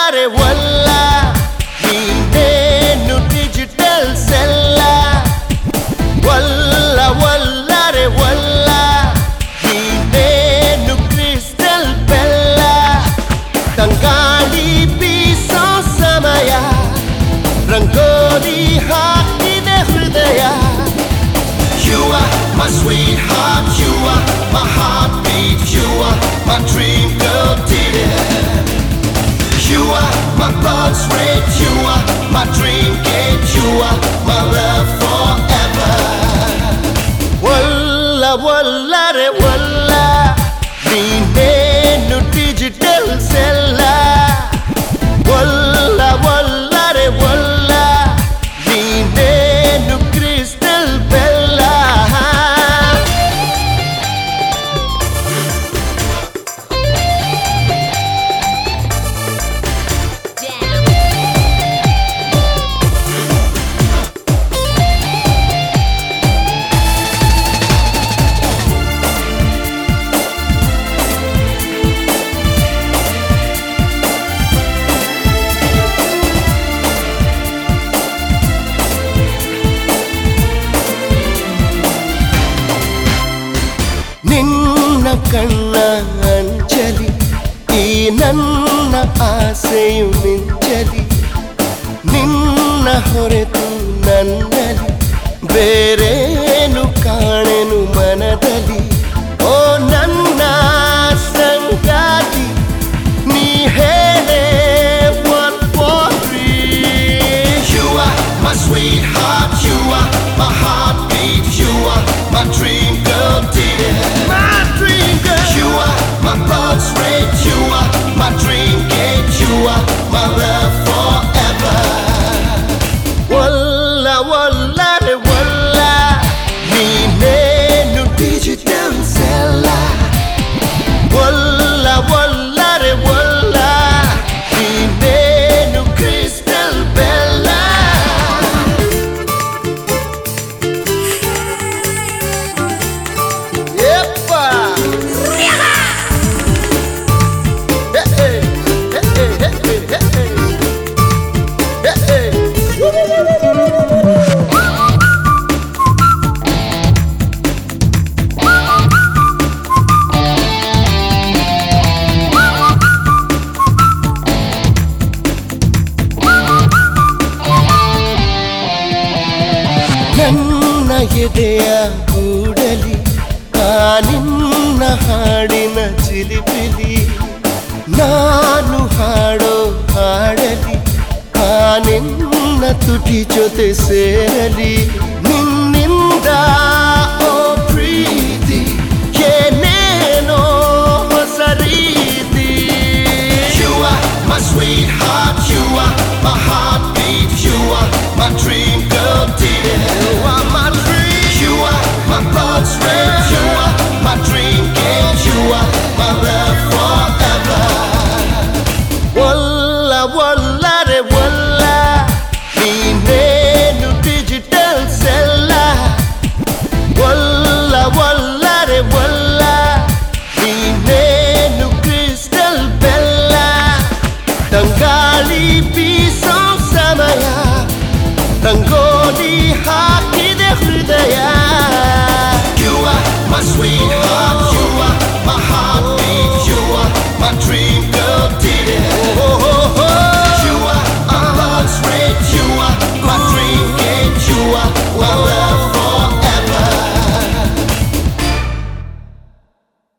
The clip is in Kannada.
ಒಲ್ಲಾರೆ ಒಲ್ಲ ನೀನೇನು ಡಿಜಿಟಲ್ ಸೆಲ್ಲ ಒಲ್ಲ ಒಲ್ಲಾರೆ ಒಲ್ಲ ನೀನೇನು ಕ್ರಿಸ್ಟಲ್ ಬೆಲ್ಲ ತಂಗಾಳಿ ಬೀಸೋ ಸಮಯ ರಂಗೋಲಿ ಹಾಕಿದೆ ಹೃದಯ You are my sweetheart, you are my heartbeat, you are my dream girl, dear. You are my pulse rate, you are my dream gate, you are my love forever. ಒಲ್ಲ ಒಲ್ಲರೆ ಒಲ್ಲ ನೀನೇನು ಡಿಜಿಟಲ್ ಸೆಲ್ಲ ಒಲ್ಲ ಒಲ್ಲರೆ ಒಲ್ಲ ನೀನೇನು ಕ್ರಿಸ್ಟಲ್ ಬೆಲ್ಲ ನಿನ್ನ ಕಣ್ಣ ಅಂಚಲಿ ಈ ನನ್ನ ಆಸೆಯು ಮಿಂಚಲಿ ನಿನ್ನ ಹೊರೆತು ನನ್ನಲ್ಲಿ ಬೇರೇನು ಕಾಣೆನು ಮನದಲ್ಲಿ ಓ ನನ್ನ ಸಂಗಾತಿ ನೀ ಹೇಳೆ one for three. You are my sweetheart, you are my heartbeat, you are my dream girl, dear. My dream girl. You are my pulse rate, you are my dream gate, you are my love forever. ಒಲ್ಲ ಒಲ್ಲರೆ ಒಲ್ಲ ನೀನೇನು ಡಿಜಿಟಲ್ ಸೆಲ್ಲ ಒಲ್ಲ ಒಲ್ಲರೆ ಒಲ್ಲ ನೀನೇನು ಕ್ರಿಸ್ಟಲ್ ಬೆಲ್ಲ ಯಪ್ಪ ಹೇ, ಹೇ, ಹೇ, ಹೇ, ಹೇ, ಹೇ, ಹೇ. ಹೇ, ಹೇ. ನನ್ನ ಎದೆಯ ಕೂಡಲಿ ಆ ನಿನ್ನ ಹಾಡಿನ ಚಿಲಿಪಿಲಿ ನಾನು ಹಾಡೋ ಹಾಡಲಿ ಆ ನಿನ್ನ ತುಟಿ ಜೊತೆ ಸೇರಲಿ ನಿನ್ನಿಂದ ಓ ಪ್ರೀತಿ ಏನೇನೋ ಹೊಸ ರೀತಿ You are my sweetheart, you are my heartbeat, you are my dream girl, dear. You are my dream. You are my pulse rate, you are my dream gate, you are my love forever. ಒಲ್ಲ ಒಲ್ಲರೆ ಒಲ್ಲ ನೀನೇನು ಡಿಜಿಟಲ್ ಸೆಲ್ಲ ಒಲ್ಲ ಒಲ್ಲರೆ ಒಲ್ಲ ನೀನೇನು ಕ್ರಿಸ್ಟಲ್ ಬೆಲ್ಲ ತಂಗಾಳಿ ಬೀಸೋ ಸಮಯ ರಂಗೋಲಿ ಹಾಕಿದೆ ಹೃದಯ